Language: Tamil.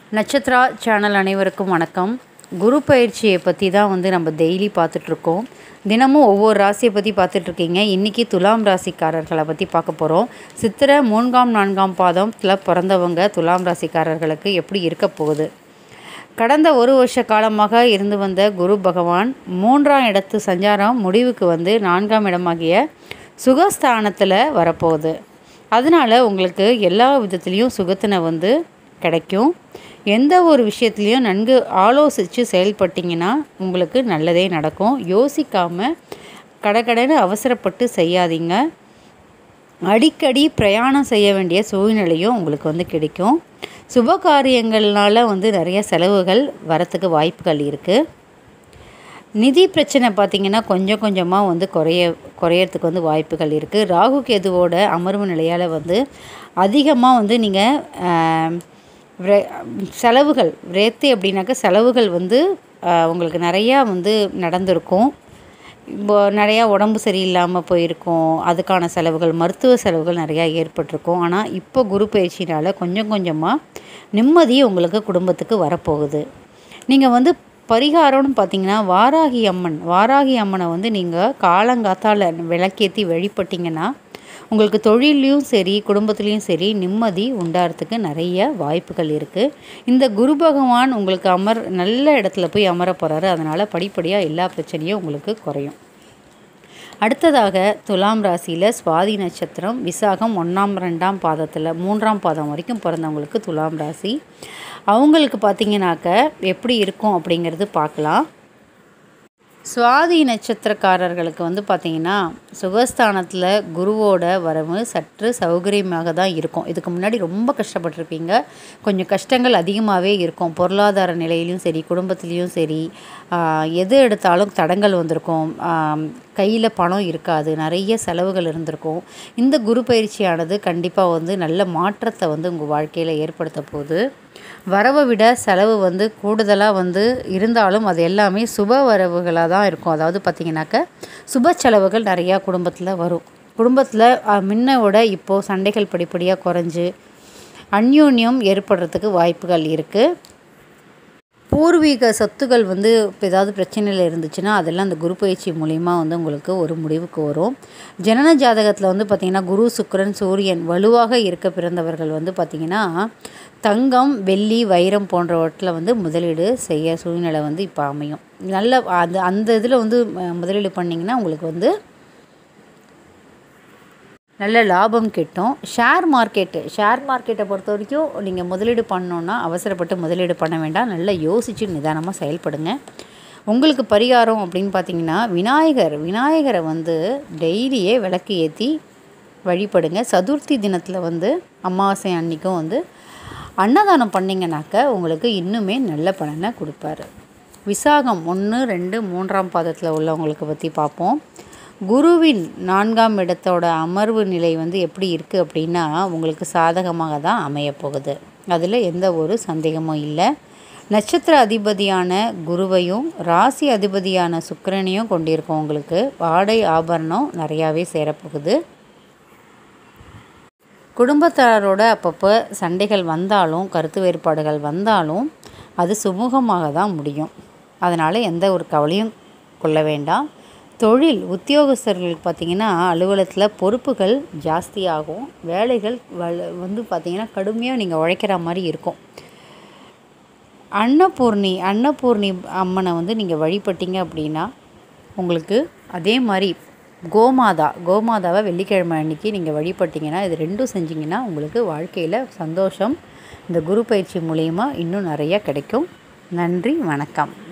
நட்சத்திரா சேனல் அனைவருக்கும் வணக்கம் குரு பயிற்சியை பற்றி தான் வந்து நம்ம டெய்லி பார்த்துட்ருக்கோம் தினமும் ஒவ்வொரு ராசியை பற்றி பார்த்துட்ருக்கீங்க இன்றைக்கி துலாம் ராசிக்காரர்களை பற்றி பார்க்க போகிறோம் சித்திரை மூன்றாம் நான்காம் பாதத்தில் பிறந்தவங்க துலாம் ராசிக்காரர்களுக்கு எப்படி இருக்க போகுது கடந்த ஒரு வருஷ காலமாக இருந்து வந்த குரு பகவான் மூன்றாம் இடத்து சஞ்சாரம் முடிவுக்கு வந்து நான்காம் இடமாகிய சுகஸ்தானத்தில் வரப்போகுது அதனால் உங்களுக்கு எல்லா விதத்துலேயும் சுகத்தினை வந்து கிடைக்கும் எந்த ஒரு விஷயத்துலையும் நன்கு ஆலோசித்து செயல்பட்டிங்கன்னா உங்களுக்கு நல்லதே நடக்கும் யோசிக்காமல் கடகடன்னு அவசரப்பட்டு செய்யாதீங்க அடிக்கடி பிரயாணம் செய்ய வேண்டிய சூழ்நிலையும் உங்களுக்கு வந்து கிடைக்கும் சுப காரியங்கள்னால வந்து நிறைய செலவுகள் வரத்துக்கு வாய்ப்புகள் இருக்குது நிதி பிரச்சனை பார்த்திங்கன்னா கொஞ்சம் கொஞ்சமாக வந்து குறைய குறையறதுக்கு வந்து வாய்ப்புகள் இருக்குது ராகு கேதுவோட அமர்வு நிலையால் வந்து அதிகமாக வந்து நீங்கள் செலவுகள் விரேத்து அப்படின்னாக்கா செலவுகள் வந்து ஆஹ், உங்களுக்கு நிறையா வந்து நடந்திருக்கும் இப்போ நிறையா உடம்பு சரியில்லாமல் போயிருக்கும் அதுக்கான செலவுகள் மருத்துவ செலவுகள் நிறையா ஏற்பட்டிருக்கும் ஆனால் இப்போ குரு பயிற்சினால் கொஞ்சம் கொஞ்சமாக நிம்மதி உங்களுக்கு குடும்பத்துக்கு வரப்போகுது நீங்கள் வந்து பரிகாரம்னு பார்த்தீங்கன்னா வாராகி அம்மன் வாராகி அம்மனை வந்து நீங்கள் காலங்காத்தால விளக்கேற்றி வழிபட்டிங்கன்னா உங்களுக்கு தொழிலையும் சரி குடும்பத்துலேயும் சரி நிம்மதி உண்டாகிறதுக்கு நிறைய வாய்ப்புகள் இருக்குது இந்த குரு பகவான் உங்களுக்கு அமர் நல்ல இடத்துல போய் அமர போகிறாரு அதனால் படிப்படியாக எல்லா பிரச்சனையும் உங்களுக்கு குறையும் அடுத்ததாக துலாம் ராசியில் சுவாதி நட்சத்திரம் விசாகம் ஒன்றாம் ரெண்டாம் பாதத்தில் மூன்றாம் பாதம் வரைக்கும் பிறந்தவங்களுக்கு துலாம் ராசி அவங்களுக்கு பார்த்தீங்கன்னாக்க எப்படி இருக்கும் அப்படிங்கிறது பார்க்கலாம் சுவாதி நட்சத்திரக்காரர்களுக்கு வந்து பார்த்திங்கன்னா சுகஸ்தானத்தில் குருவோட வரவு சற்று சௌகரியமாக தான் இருக்கும் இதுக்கு முன்னாடி ரொம்ப கஷ்டப்பட்டிருப்பீங்க கொஞ்சம் கஷ்டங்கள் அதிகமாகவே இருக்கும் பொருளாதார நிலையிலையும் சரி குடும்பத்துலேயும் சரி ஆஹ், எது எடுத்தாலும் தடங்கள் வந்திருக்கும் கையில் பணம் இருக்காது நிறைய செலவுகள் இருந்திருக்கும் இந்த குரு பயிற்சியானது கண்டிப்பாக வந்து நல்ல மாற்றத்தை வந்து உங்கள் வாழ்க்கையில் ஏற்படுத்த போகுது வரவை விட செலவு வந்து கூடுதலாக வந்து இருந்தாலும் அது எல்லாமே சுப வரவுகளாக தான் இருக்கும் அதாவது பார்த்திங்கனாக்க சுப செலவுகள் நிறையா குடும்பத்தில் வரும் குடும்பத்தில் முன்னோட இப்போது சண்டைகள் படிப்படியாக குறைஞ்சு அந்யோன்யம் ஏற்படுறதுக்கு வாய்ப்புகள் இருக்குது பூர்வீக சொத்துகள் வந்து இப்போ ஏதாவது பிரச்சனையில் இருந்துச்சுன்னா அதெல்லாம் அந்த குரு பயிற்சி மூலிமா வந்து உங்களுக்கு ஒரு முடிவுக்கு வரும் ஜனன ஜாதகத்தில் வந்து பார்த்திங்கன்னா குரு சுக்கிரன் சூரியன் வலுவாக இருக்க பிறந்தவர்கள் வந்து பார்த்திங்கன்னா தங்கம் வெள்ளி வைரம் போன்றவற்றில் வந்து முதலீடு செய்ய சூழ்நிலை வந்து இப்போ அமையும் நல்ல அந்த அந்த இதில் வந்து அஹ், முதலீடு பண்ணிங்கன்னா உங்களுக்கு வந்து நல்ல லாபம் கிட்டும் ஷேர் மார்க்கெட்டு ஷேர் மார்க்கெட்டை பொறுத்த வரைக்கும் நீங்கள் முதலீடு பண்ணோன்னா அவசரப்பட்டு முதலீடு பண்ண வேண்டாம் நல்லா யோசித்து நிதானமாக செயல்படுங்க உங்களுக்கு பரிகாரம் அப்படின்னு பார்த்தீங்கன்னா விநாயகர் விநாயகரை வந்து டெய்லியே விளக்கு ஏற்றி வழிபடுங்க சதுர்த்தி தினத்தில் வந்து அமாவாசை அன்னைக்கும் வந்து அன்னதானம் பண்ணிங்கனாக்க உங்களுக்கு இன்னுமே நல்ல பலனை கொடுப்பாரு விசாகம் ஒன்று ரெண்டு மூன்றாம் பாதத்தில் உள்ளவங்களுக்கு பற்றி பார்ப்போம் குருவின் நான்காம் இடத்தோட அமர்வு நிலை வந்து எப்படி இருக்குது அப்படின்னா உங்களுக்கு சாதகமாக தான் அமையப்போகுது அதில் எந்த ஒரு சந்தேகமும் இல்லை நட்சத்திர அதிபதியான குருவையும் ராசி அதிபதியான சுக்கிரனையும் கொண்டிருக்கும் உங்களுக்கு ஆடை ஆபரணம் நிறையாவே சேரப்போகுது குடும்பத்தாரோட அப்பப்போ சண்டைகள் வந்தாலும் கருத்து வேறுபாடுகள் வந்தாலும் அது சுமூகமாக தான் முடியும் அதனால் எந்த ஒரு கவலையும் கொள்ள வேண்டாம் தொழில் உத்தியோகஸ்தர்களுக்கு பார்த்திங்கன்னா அலுவலகத்தில் பொறுப்புகள் ஜாஸ்தியாகும் வேலைகள் வல- வந்து பார்த்திங்கன்னா கடுமையாக நீங்கள் உழைக்கிற மாதிரி இருக்கும் அன்னபூர்ணி அன்னபூர்ணி அம்மனை வந்து நீங்கள் வழிபட்டீங்க அப்படின்னா உங்களுக்கு அதே மாதிரி கோமாதா கோமாதாவை வெள்ளிக்கிழமை அன்னைக்கு நீங்கள் வழிபட்டீங்கன்னா இது ரெண்டும் செஞ்சீங்கன்னா உங்களுக்கு வாழ்க்கையில் சந்தோஷம் இந்த குரு பயிற்சி மூலயமா இன்னும் நிறையா கிடைக்கும் நன்றி வணக்கம்